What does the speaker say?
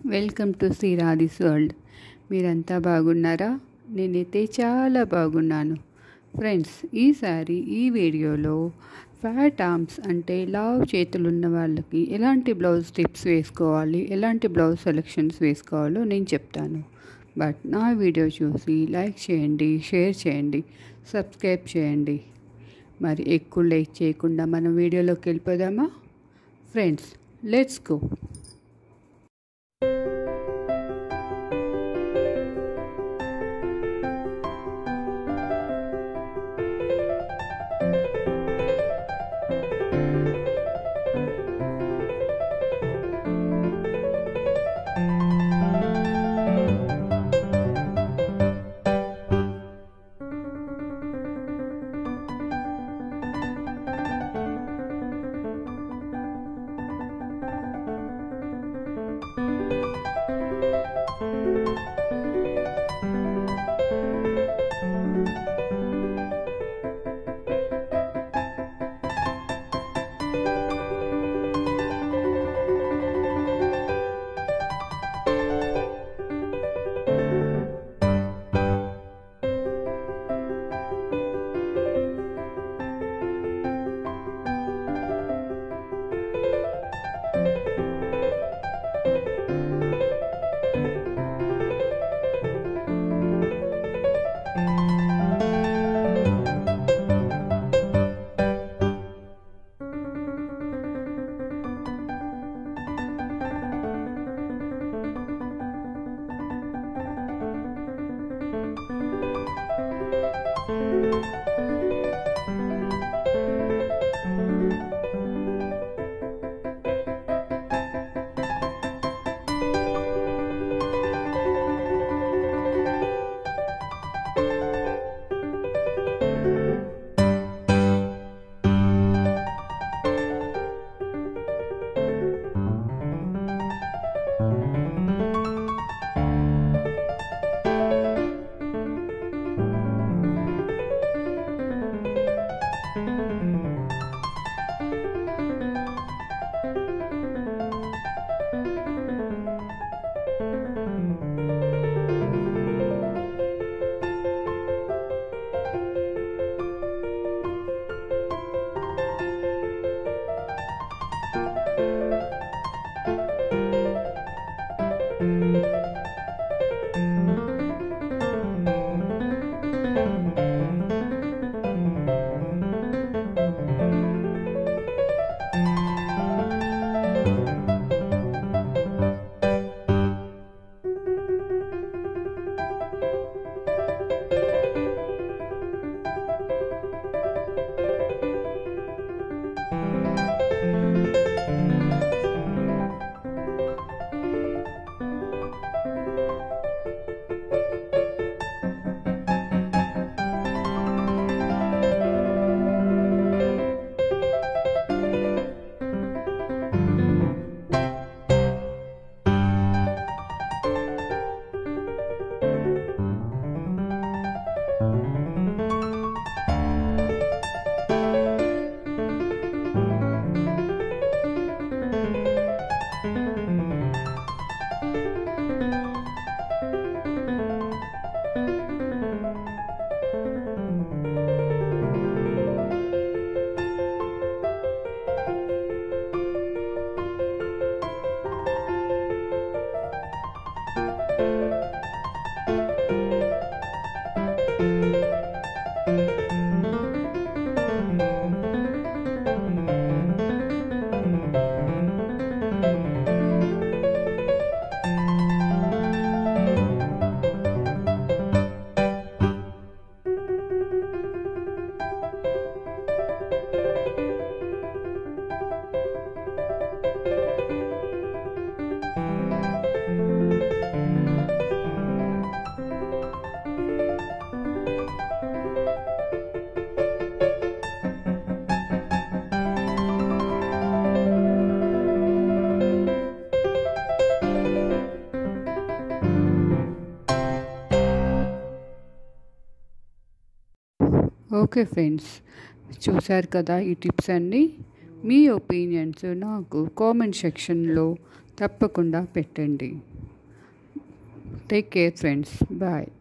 welcome to శ్రీరాధిస్ world మీరంతా బాగున్నారా నేనైతే చాలా బాగున్నాను ఫ్రెండ్స్ ఈసారి ఈ వీడియోలో ఫ్యాట్ ఆర్మ్స్ అంటే లావ్ చేతులు ఉన్న వాళ్ళకి ఎలాంటి బ్లౌజ్ టిప్స్ వేసుకోవాలి ఎలాంటి బ్లౌజ్ సెలెక్షన్స్ వేసుకోవాలో నేను చెప్తాను బట్ నా వీడియో చూసి లైక్ చేయండి షేర్ చేయండి సబ్స్క్రైబ్ చేయండి మరి ఎక్కువ లైక్ చేయకుండా మనం వీడియోలోకి వెళ్ళిపోదామా friends let's go okay friends చూశారు కదా ఈ టిప్స్ అన్నీ మీ ఒపీనియన్స్ నాకు కామెంట్ సెక్షన్లో తప్పకుండా పెట్టండి టేక్ కేర్ ఫ్రెండ్స్ బాయ్